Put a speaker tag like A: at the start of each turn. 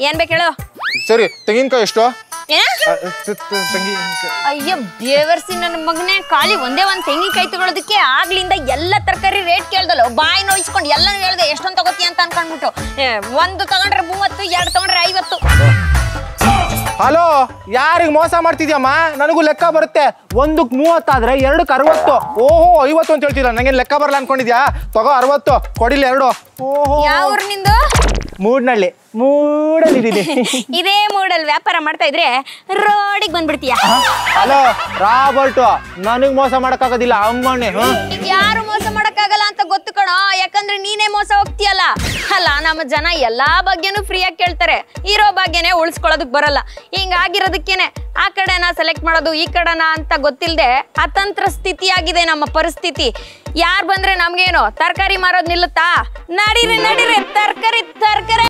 A: ಏನ್ ಬೇಕು ಹೇಳು
B: ಸರಿ ತೆಂಗಿನಕಾಯಿ ಎಷ್ಟು
A: ಏನ
B: ಆ, ತ- ತ- ತೆಂಗಿನಕಾಯಿ
A: ಅಯ್ಯೋ ಬೇವರ್ಸಿ ನನ್ನ ಮಗನೇ ಖಾಲಿ ಒಂದೇ ಒಂದ್ ತೆಂಗಿನಕಾಯಿ ತಗೊಳೋದಕ್ಕೆ ಆಗ್ಲಿಂದ ಎಲ್ಲ ತರಕಾರಿ ರೇಟ್ ಕೇಳ್ದಲ್ಲ ಬಾಯಿ ನೋಯಿಸ್ಕೊಂಡು ಎಲ್ಲಾನು ಹೇಳ್ದೆ ಎಷ್ಟೊಂದ್ ತಗೋತಿ ಅಂತ ಅನ್ಕೊಂಡ್ಬಿಟ್ಟು ಏ, ಒಂದು ತಗೊಂಡ್ರೆ ಮೂವತ್ತು ಎರಡು ತಗೊಂಡ್ರೆ ಐವತ್ತು
B: ಹಲೋ ಯಾರಿಗೆ ಮೋಸ ಮಾಡ್ತಿದ್ಯಮ್ಮ ನನಗೂ ಲೆಕ್ಕ ಬರುತ್ತೆ ಒಂದಕ್ಕೆ ಮೂವತ್ತಾದ್ರೆ ಎರಡಕ್ಕೆ ಅರವತ್ತು ಓಹೋ ಐವತ್ತು ಅಂತ ಹೇಳ್ತಿಲ್ಲ ನಂಗೆ ಲೆಕ್ಕ ಬರಲ್ಲ ಅನ್ಕೊಂಡಿದ್ಯಾ ತಗೋ ಅರವತ್ತು ಕೊಡಿಲ್ಲ ಎರಡು ಓಹೋ
A: ಯಾವ ಊರ್ ನಿಂದು
B: ಮೂಡ್ನಳ್ಳಿ ಮೂಡಲ್ಲಿದ್ದೀನಿ
A: ಇದೇ ಮೂಡಲ್ ವ್ಯಾಪಾರ ಮಾಡ್ತಾ ಇದ್ರೆ ರೋಡಿಗೆ ಬಂದ್ಬಿಡ್ತೀಯ
B: ಹಲೋ ರಾಬರ್ಟು ನನಗ್ ಮೋಸ ಮಾಡಕ್ಕಾಗೋದಿಲ್ಲ ಅಮ್ಮಣ್ಣೆ ಹ್ಮ್
A: ಈಗ ಯಾರು ಮೋಸ ಮಾಡಕ್ಕಾಗಲ್ಲ ಅಂತ ಗೊತ್ತು ಕಣೋ ಯಾಕಂದ್ರೆ ನೀನೇ ಮೋಸ ಹೋಗ್ತೀಯಲ್ಲ ಅಲ್ಲ ನಮ್ಮ ಜನ ಎಲ್ಲಾ ಬಗ್ಗೆನೂ ಫ್ರೀಯಾಗಿ ಕೇಳ್ತಾರೆ ಇರೋ ಭಾಗ್ಯನೇ ಉಳಿಸ್ಕೊಳ್ಳೋದಕ್ ಬರಲ್ಲ ಹಿಂಗಾಗಿರೋದಕ್ಕೇನೆ ಆ ಕಡೆನ ಸೆಲೆಕ್ಟ್ ಮಾಡೋದು ಈ ಕಡೆನ ಅಂತ ಗೊತ್ತಿಲ್ಲದೆ ಅತಂತ್ರ ಸ್ಥಿತಿಯಾಗಿದೆ ನಮ್ಮ ಪರಿಸ್ಥಿತಿ ಯಾರು ಬಂದ್ರೆ ನಮ್ಗೇನು ತರಕಾರಿ ಮಾರೋದ್ ನಿಲ್ಲುತ್ತಾ ನಡೀರಿ ನಡೀರಿ ತರಕಾರಿ ತರಕಾರಿ